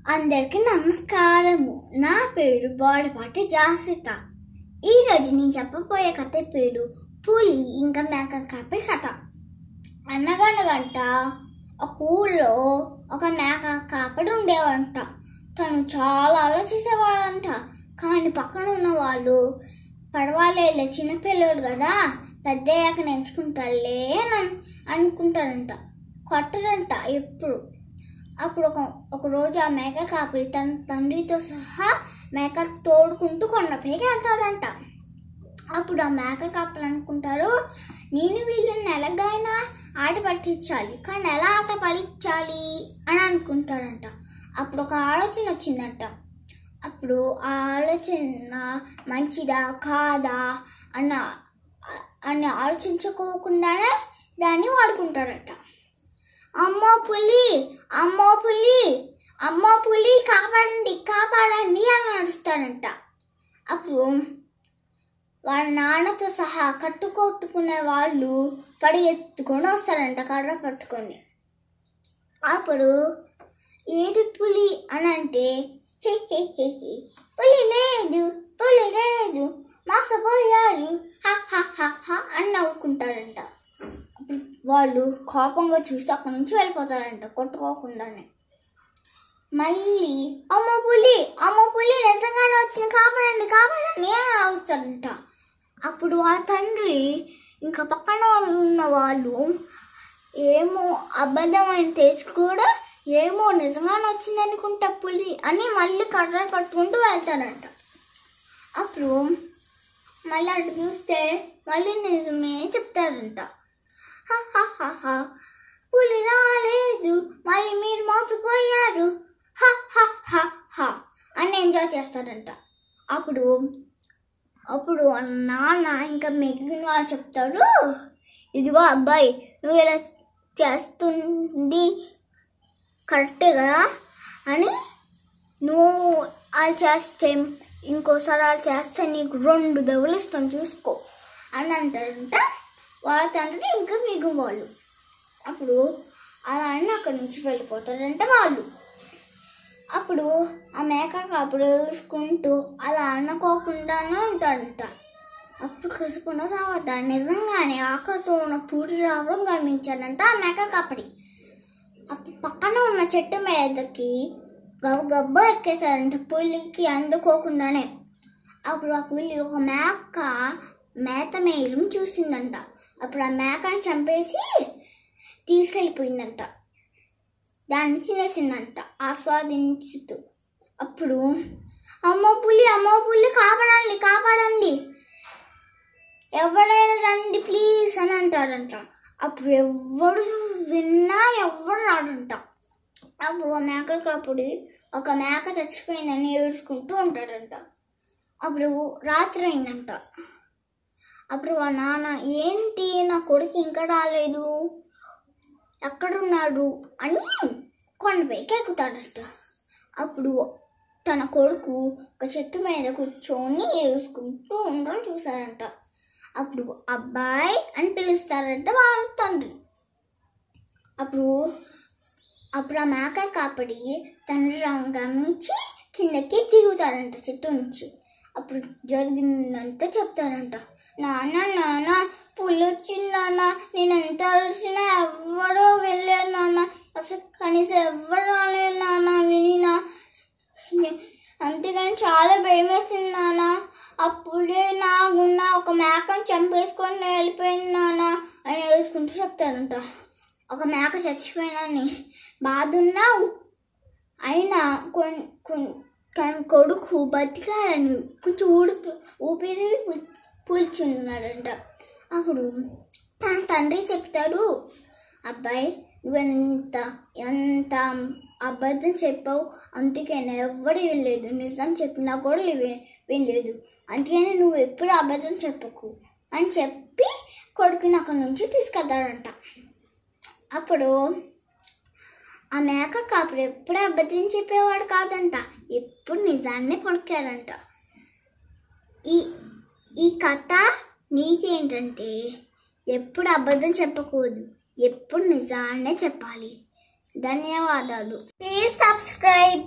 అందరికీ నమస్కారము నా పేరు బోడపాటి జాసిత ఈరోజు నేను చెప్పబోయే కథ పేరు పులి ఇంకా మేక కాపరి కథ అనగనగంట ఒక ఊళ్ళో ఒక మేక కాపరి ఉండేవంట తను చాలా ఆలోచించేవాడంట కానీ పక్కన ఉన్న వాళ్ళు పర్వాలేదులే చిన్నపిల్లడు కదా పెద్ద అయ్యాక నేర్చుకుంటాడులే అని అను- అనుకుంటారంట కొట్టడంట ఎప్పుడు అప్పుడు ఒక ఒక రోజు ఆ మేక కాపరి తన తండ్రితో సహా మేక తోడుకుంటూ కొండపైకి వెళ్తాడంట అప్పుడు ఆ మేక కాపరి అనుకుంటారు నేను వీళ్ళని ఎలాగైనా ఆట పట్టించాలి కానీ ఎలా ఆట పట్టించాలి అని అనుకుంటారంట అప్పుడు ఒక ఆలోచన వచ్చిందంట అప్పుడు ఆ ఆలోచన మంచిదా కాదా అన్న అని ఆలోచించుకోకుండానే దాన్ని వాడుకుంటారట అమ్మో పులి అమ్మో పులి అమ్మో పులి కాపాడండి కాపాడండి అని అరుస్తారంట అప్పుడు వాళ్ళ నాన్నతో సహా కట్టుకొట్టుకునే వాళ్ళు పరిగెత్తుకొని వస్తారంట కర్ర పట్టుకొని అప్పుడు ఏది పులి అని అంటే "హే, హే, హే, హే, పులి లేదు పులి లేదు మోసపోయారు హ హ హ హ అని నవ్వుకుంటారంట అప్పుడు వాళ్ళు కోపంగా చూస్తే అక్కడి నుంచి వెళ్ళిపోతారంట కొట్టుకోకుండానే మళ్ళీ అమ్మ పులి అమ్మ పులి నిజంగానే వచ్చింది కాపాడండి కాపాడండి అని అరుస్తారంట అప్పుడు ఆ తండ్రి ఇంకా పక్కన ఉన్న వాళ్ళు ఏమో అబద్ధం అని తెలిసి కూడా ఏమో నిజంగానే వచ్చింది అనుకుంటా పులి అని మళ్ళీ కర్ర పట్టుకుంటూ వెళ్తారంట అప్పుడు మళ్ళీ అటు చూస్తే మళ్ళీ నిజమే చెప్తారంట "హ, హ, హ, హ, పులి రాలేదు మళ్ళీ మీరు మోసపోయారు హ, హ, హ, హ" అని ఎంజాయ్ చేస్తారంట అప్పుడు అప్పుడు వాళ్ళ నాన్న ఇంకా మిగిలిన వాళ్ళు చెప్తారు ఇదిగో అబ్బాయి నువ్వు ఇలా చేస్తుంది కరెక్ట్ కదా అని నువ్వు అది చేస్తే ఇంకోసారి అది చేస్తే నీకు రెండు దెబ్బలు ఇస్తాం చూసుకో అని అంటారంట వాళ్ళ తండ్రి ఇంకా మిగు వాళ్ళు అప్పుడు అలా అని అక్కడి నుంచి వెళ్ళిపోతారంట వాళ్ళు అప్పుడు ఆ మేక కాపుడు చూసుకుంటూ అలా అనుకోకుండానే ఉంటాడంట అప్పుడు కసుకున్న తర్వాత నిజంగానే ఆకలితో ఉన్న పూరి రావడం గమనించాడంట ఆ మేక కాపడి అప్పుడు పక్కన ఉన్న చెట్టు మీదకి గబ గబ్బ ఎక్కేశారంట పులికి అందుకోకుండానే అప్పుడు ఆ పులి ఒక మేక మేత మేయడం చూసిందంట అప్పుడు ఆ మేకని చంపేసి తీసుకెళ్ళిపోయిందంట దాన్ని తినేసిందంట ఆస్వాదించుతూ అప్పుడు అమ్మో పులి అమ్మో పులి కాపాడండి కాపాడండి ఎవరైనా రండి ప్లీజ్ అని అంటారంట అప్పుడు ఎవడు విన్నా ఎవరు రాడంట అప్పుడు ఆ మేకకి అప్పుడు ఒక మేక చచ్చిపోయిందని ఏడుచుకుంటూ ఉంటాడంట అప్పుడు రాత్రి అయిందంట అప్పుడు వాళ్ళ నాన్న ఏంటి నా కొడుకు ఇంకా రాలేదు ఎక్కడున్నాడు అని కొండపైకి ఎక్కుతాడంట అప్పుడు తన కొడుకు ఒక చెట్టు మీద కూర్చొని ఏడుచుకుంటూ ఉండడం చూశారంట అప్పుడు అబ్బాయి అని పిలుస్తారంట వాళ్ళ తండ్రి అప్పుడు అప్పుడు ఆ మేక కాపడి తండ్రి రాము గమనించి కిందకి దిగుతారంట చెట్టు నుంచి అప్పుడు జరిగిందంతా చెప్తారంట నాన్న నాన్న పులి వచ్చింది నాన్న నేను ఎంత అరిసినా ఎవరో వెళ్ళలేదు నాన్న అసలు కనీసం ఎవరు రాలేదు నాన్న వినినా అంతేగాని చాలా భయం వేసింది నాన్న అప్పుడే నాకున్న ఒక మేకను చంపేసుకొని వెళ్ళిపోయింది నాన్న అని వేసుకుంటూ చెప్తారంట ఒక మేక చచ్చిపోయినని బాధ ఉన్నావు అయినా కొన్ కొన్ తన కొడుకు బతికారని కొంచెం ఊడిపి ఊపిరి పూల్చున్నాడంట అప్పుడు తన తండ్రి చెప్తాడు అబ్బాయి నువ్వెంత ఎంత అబద్ధం చెప్పావు అందుకని ఎవ్వడు వినలేదు నిజం చెప్పినా కూడా విన- వినలేదు అందుకని నువ్వు ఎప్పుడు అబద్ధం చెప్పకు అని చెప్పి కొడుకుని అక్కడి నుంచి తీసుకెళ్తాడంట అప్పుడు ఆ మేక కాపుడు ఎప్పుడు అబద్ధం చెప్పేవాడు కాదంట ఎప్పుడు నిజాన్ని పలికాడంట ఈ ఈ కథ నీతి ఏంటంటే ఎప్పుడు అబద్ధం చెప్పకూడదు ఎప్పుడు నిజాన్నే చెప్పాలి ధన్యవాదాలు ప్లీజ్ సబ్స్క్రైబ్